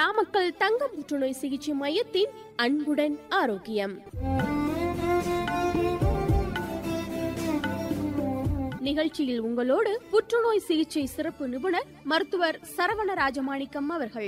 நாமக்கல் தங்க புற்றுநோய் சிகிச்சை மையத்தின் அன்புடன் ஆரோக்கியம் நிகழ்ச்சியில் உங்களோடு புற்றுநோய் சிகிச்சை சிறப்பு நிபுணர் மருத்துவர் சரவண ராஜமாணிக்கம் அவர்கள்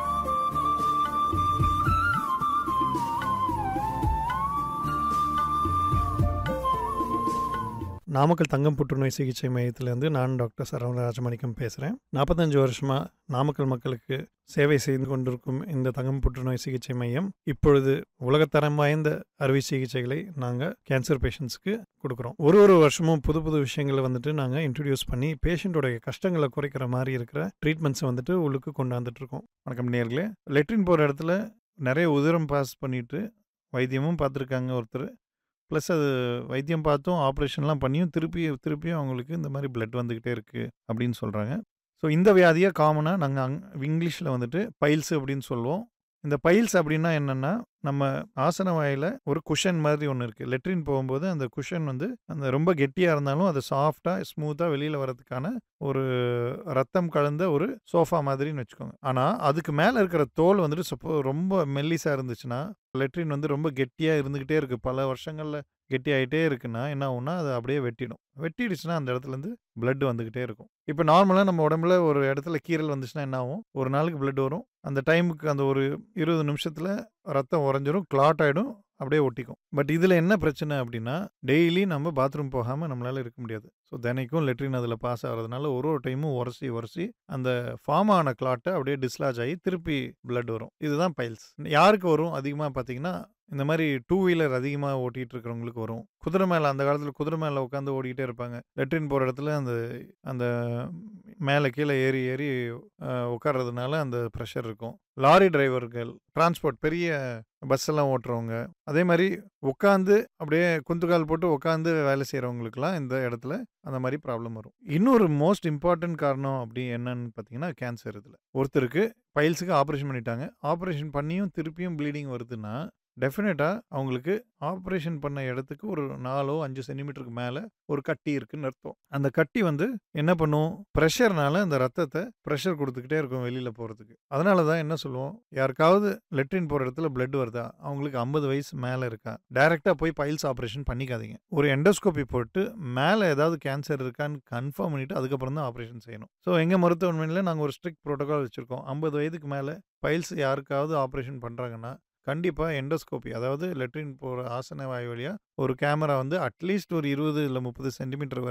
நாமக்கல் தங்கம் புற்றுநோய் சிகிச்சை மையத்திலேருந்து நான் டாக்டர் சரவண ராஜமாணிக்கம் பேசுகிறேன் நாற்பத்தஞ்சு வருஷமாக நாமக்கல் மக்களுக்கு சேவை செய்து கொண்டிருக்கும் இந்த தங்கம் புற்றுநோய் சிகிச்சை மையம் இப்பொழுது உலகத்தரம் வாய்ந்த அறுவை சிகிச்சைகளை நாங்கள் கேன்சர் பேஷண்ட்ஸ்க்கு கொடுக்குறோம் ஒரு ஒரு வருஷமும் புது புது விஷயங்களை வந்துட்டு நாங்கள் இன்ட்ரடியூஸ் பண்ணி பேஷண்ட்டோடைய கஷ்டங்களை குறைக்கிற மாதிரி இருக்கிற ட்ரீட்மெண்ட்ஸை வந்துட்டு உள்ளுக்கு கொண்டாந்துட்டு இருக்கோம் வணக்கம் நேர்களே லெட்ரின் போகிற இடத்துல நிறைய உதிரம் பாஸ் பண்ணிட்டு வைத்தியமும் பார்த்துருக்காங்க ஒருத்தர் ப்ளஸ் அது வைத்தியம் பார்த்தும் ஆப்ரேஷன்லாம் பண்ணியும் திருப்பி திருப்பியும் அவங்களுக்கு இந்த மாதிரி பிளட் வந்துக்கிட்டே இருக்குது அப்படின்னு சொல்கிறாங்க ஸோ இந்த வியாதியை காமனாக நாங்கள் அங் இங்கிலீஷில் வந்துட்டு பைல்ஸ் அப்படின்னு சொல்லுவோம் இந்த பைல்ஸ் அப்படின்னா என்னென்னா நம்ம ஆசன வாயில் ஒரு குஷன் மாதிரி ஒன்று இருக்குது லெட்ரின் போகும்போது அந்த குஷன் வந்து அந்த ரொம்ப கெட்டியாக இருந்தாலும் அது சாஃப்டாக ஸ்மூத்தாக வெளியில் வரதுக்கான ஒரு ரத்தம் கலந்த ஒரு சோஃபா மாதிரின்னு வச்சுக்கோங்க ஆனால் அதுக்கு மேலே இருக்கிற தோல் வந்துட்டு சப்போ ரொம்ப மெல்லிஸாக இருந்துச்சுன்னா லெட்ரின் வந்து ரொம்ப கெட்டியாக இருந்துக்கிட்டே இருக்குது பல வருஷங்களில் கெட்டி ஆகிட்டே இருக்குன்னா என்ன ஆகும்னா அது அப்படியே வெட்டிடும் வெட்டிடுச்சுன்னா அந்த இடத்துலேருந்து பிளட் வந்துக்கிட்டே இருக்கும் இப்போ நார்மலாக நம்ம உடம்புல ஒரு இடத்துல கீரல் வந்துச்சுன்னா என்ன ஆகும் ஒரு நாளுக்கு பிளட் வரும் அந்த டைமுக்கு அந்த ஒரு இருபது நிமிஷத்தில் ரத்தம் உறைஞ்சிரும் கிளாட் ஆகிடும் அப்படியே ஒட்டிக்கும் பட் இதில் என்ன பிரச்சனை அப்படின்னா டெய்லி நம்ம பாத்ரூம் போகாமல் நம்மளால் இருக்க முடியாது ஸோ தினைக்கும் லெட்ரின் அதில் பாஸ் ஆகிறதுனால ஒரு ஒரு டைமும் உரசி உரசி அந்த ஃபார்ம் ஆன கிளாட்டை அப்படியே டிஸ்லாஜ் ஆகி திருப்பி பிளட் வரும் இதுதான் பைல்ஸ் யாருக்கு வரும் அதிகமாக பார்த்தீங்கன்னா இந்த மாதிரி டூ வீலர் அதிகமாக ஓட்டிகிட்டு இருக்கிறவங்களுக்கு வரும் குதிரை மேலே அந்த காலத்தில் குதிரை மேலே உட்காந்து ஓடிக்கிட்டே இருப்பாங்க லெட்ரின் போகிற இடத்துல அந்த அந்த மேலே கீழே ஏறி ஏறி உட்கார்றதுனால அந்த ப்ரெஷர் இருக்கும் லாரி டிரைவர்கள் டிரான்ஸ்போர்ட் பெரிய பஸ் எல்லாம் ஓட்டுறவங்க அதே மாதிரி உட்காந்து அப்படியே குந்துகால் போட்டு உட்காந்து வேலை செய்கிறவங்களுக்குலாம் இந்த இடத்துல அந்த மாதிரி ப்ராப்ளம் வரும் இன்னொரு மோஸ்ட் இம்பார்ட்டன்ட் காரணம் அப்படி என்னன்னு பார்த்தீங்கன்னா கேன்சர் இதில் ஒருத்தருக்கு பைல்ஸுக்கு ஆப்ரேஷன் பண்ணிட்டாங்க ஆப்ரேஷன் பண்ணியும் திருப்பியும் ப்ளீடிங் வருதுன்னா டெஃபினட்டாக அவங்களுக்கு ஆப்ரேஷன் பண்ண இடத்துக்கு ஒரு நாலோ அஞ்சு சென்டிமீட்டருக்கு மேலே ஒரு கட்டி இருக்குன்னு அர்த்தம் அந்த கட்டி வந்து என்ன பண்ணும் ப்ரெஷர்னால அந்த ரத்தத்தை ப்ரெஷர் கொடுத்துக்கிட்டே இருக்கும் வெளியில் போகிறதுக்கு அதனால தான் என்ன சொல்லுவோம் யாருக்காவது லெட்ரின் போகிற இடத்துல பிளட் வருதா அவங்களுக்கு ஐம்பது வயசு மேலே இருக்கா டைரெக்டாக போய் பைல்ஸ் ஆப்ரேஷன் பண்ணிக்காதீங்க ஒரு எண்டோஸ்கோபி போட்டு மேலே ஏதாவது கேன்சர் இருக்கான்னு கன்ஃபார்ம் பண்ணிவிட்டு அதுக்கப்புறம் தான் ஆப்ரேஷன் செய்யணும் ஸோ எங்கள் மருத்துவமனையில் நாங்கள் ஒரு ஸ்ட்ரிக்ட் ப்ரோட்டோகால் வச்சுருக்கோம் ஐம்பது வயதுக்கு மேலே பைல்ஸ் யாருக்காவது ஆப்ரேஷன் பண்ணுறாங்கன்னா கண்டிப்பாக எண்டோஸ்கோப்பி அதாவது லெட்ரின் போகிற ஆசன வாய் வழியாக ஒரு கேமரா வந்து அட்லீஸ்ட் ஒரு இருபது இல்லை முப்பது சென்டிமீட்டர்